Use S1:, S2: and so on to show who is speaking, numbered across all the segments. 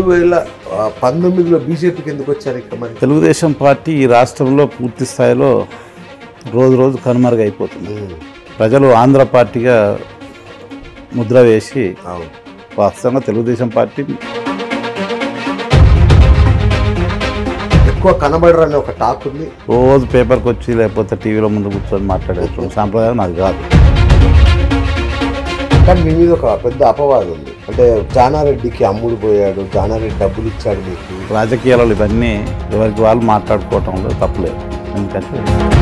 S1: రెండు వేల ఆ, పంతొమ్మిదిలో బీజేపీకి ఎందుకు వచ్చారు ఇక్కడ మరి
S2: తెలుగుదేశం పార్టీ ఈ రాష్ట్రంలో పూర్తి స్థాయిలో రోజు రోజు కనుమరుగైపోతుంది
S1: ఉమ్,
S2: ప్రజలు ఆంధ్ర పార్టీగా ముద్ర వేసి
S1: అవును
S2: వాస్తవంగా తెలుగుదేశం పార్టీ
S1: ఎక్కువ కనబడరు అనే ఒక టాక్ ఉంది
S2: రోజు పేపర్కి వచ్చి లేకపోతే టీవీలో ముందు కూర్చొని మాట్లాడేటువంటి సాంప్రదాయం నాకు కాదు
S1: కానీ మీ మీద ఒక పెద్ద అపవాదం ఉంది అంటే జానారెడ్డికి అమ్ముడు పోయాడు జానారెడ్డి డబ్బులు ఇచ్చాడు మీకు
S2: రాజకీయాలలో ఇవన్నీ ఎవరికి వాళ్ళు మాట్లాడుకోవటంలో తప్పలేదు ఎందుకంటే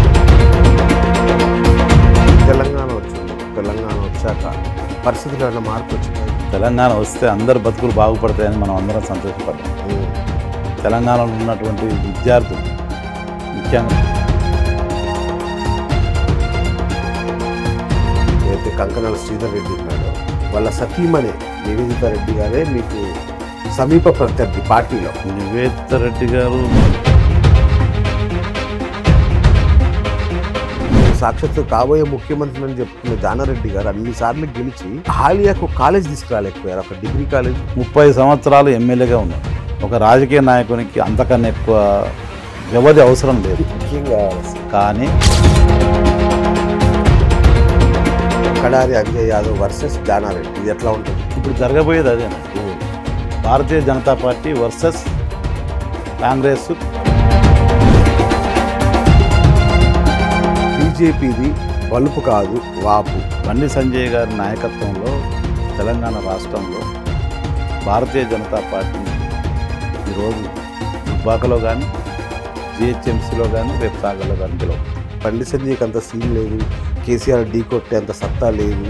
S1: తెలంగాణ వచ్చింది తెలంగాణ వచ్చాక పరిస్థితులు ఏమైనా మార్పు వచ్చింది
S2: తెలంగాణ వస్తే అందరు బతుకులు బాగుపడతాయని మనం అందరం సంతోషపడ్డాం తెలంగాణలో ఉన్నటువంటి విద్యార్థులు ముఖ్యంగా
S1: అయితే కంకణాల శ్రీధర్ రెడ్డి ఉన్నాడు వాళ్ళ సతీమణి నివేదిత రెడ్డి గారే మీకు సమీప ప్రత్యర్థి పార్టీలో
S2: నివేదిత రెడ్డి గారు
S1: సాక్షాత్తు కాబోయే ముఖ్యమంత్రి అని చెప్పుకున్న జానారెడ్డి గారు అన్ని సార్లు గెలిచి హాలియాకు కాలేజ్ తీసుకురాలేకపోయారు ఒక డిగ్రీ కాలేజ్
S2: ముప్పై సంవత్సరాలు ఎమ్మెల్యేగా ఉన్నారు ఒక రాజకీయ నాయకునికి అంతకన్నా ఎక్కువ వ్యవధి అవసరం లేదు
S1: ముఖ్యంగా
S2: కానీ
S1: కడారి అంజయ్ యాదవ్ వర్సెస్ జానారెడ్డి ఇది ఎట్లా ఉంటుంది
S2: ఇప్పుడు జరగబోయేది అదే భారతీయ జనతా పార్టీ వర్సెస్ కాంగ్రెస్
S1: బీజేపీది వలుపు కాదు వాపు
S2: బండి సంజయ్ గారి నాయకత్వంలో తెలంగాణ రాష్ట్రంలో భారతీయ జనతా పార్టీ ఈరోజు దుబ్బాకలో కానీ జిహెచ్ఎంసీలో కానీ రేపు సాగర్లో కానీ గెలవు
S1: బండి సంజయ్కి అంత సీన్ లేదు కేసీఆర్ ఢీ కొట్టే అంత సత్తా లేదు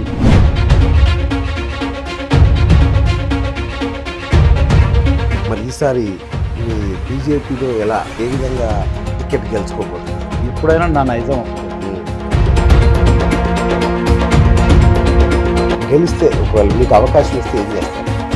S1: మరి ఈసారి మీ బీజేపీలో ఎలా ఏ విధంగా టికెట్ గెలుచుకోబోతున్నారు
S2: ఎప్పుడైనా నా నైజం
S1: గెలిస్తే ఒకవేళ మీకు అవకాశం ఇస్తే ఏం చేస్తారు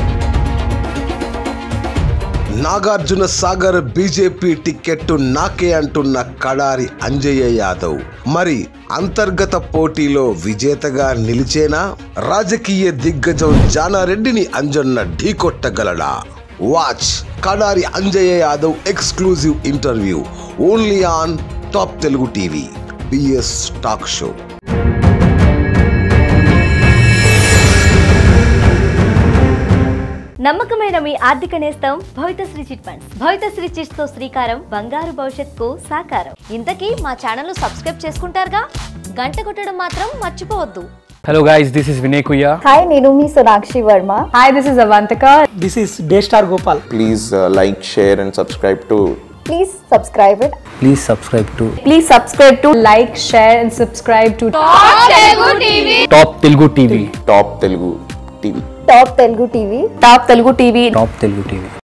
S1: నాగార్జున సాగర్ బీజేపీ టికెట్ నాకే అంటున్న కడారి అంజయ్య యాదవ్ మరి అంతర్గత పోటీలో విజేతగా నిలిచేనా రాజకీయ దిగ్గజం జానారెడ్డిని అంజన్న ఢీకొట్టగలడా watch Kadari Anjayya Yadav exclusive interview only on top Telugu TV BS talk show
S3: నమ్మకమైన మీ ఆర్థిక నేస్తం Bhavithasri chit funds Bhavithasri chits తో శ్రీకారం బంగారు భవిష్యత్తుకు సాకారం ఇంతకీ మా ఛానల్ సబ్స్క్రైబ్ చేసుకుంటారుగా గంట కొట్టడం మాత్రం మర్చిపోవద్దు
S4: Hello guys, this is Vinay Kuya.
S5: Hi, నేను మీ Sonakshi Varma
S6: Hi, this is Avantika.
S7: This is Daystar Gopal.
S8: please uh, like, share, and subscribe to
S5: please subscribe it
S4: Please subscribe to
S6: Please subscribe to like, share, and subscribe to
S4: Top Telugu TV.
S8: Top Telugu TV.
S5: Top Telugu TV
S6: Top Telugu TV.
S4: Top Telugu TV.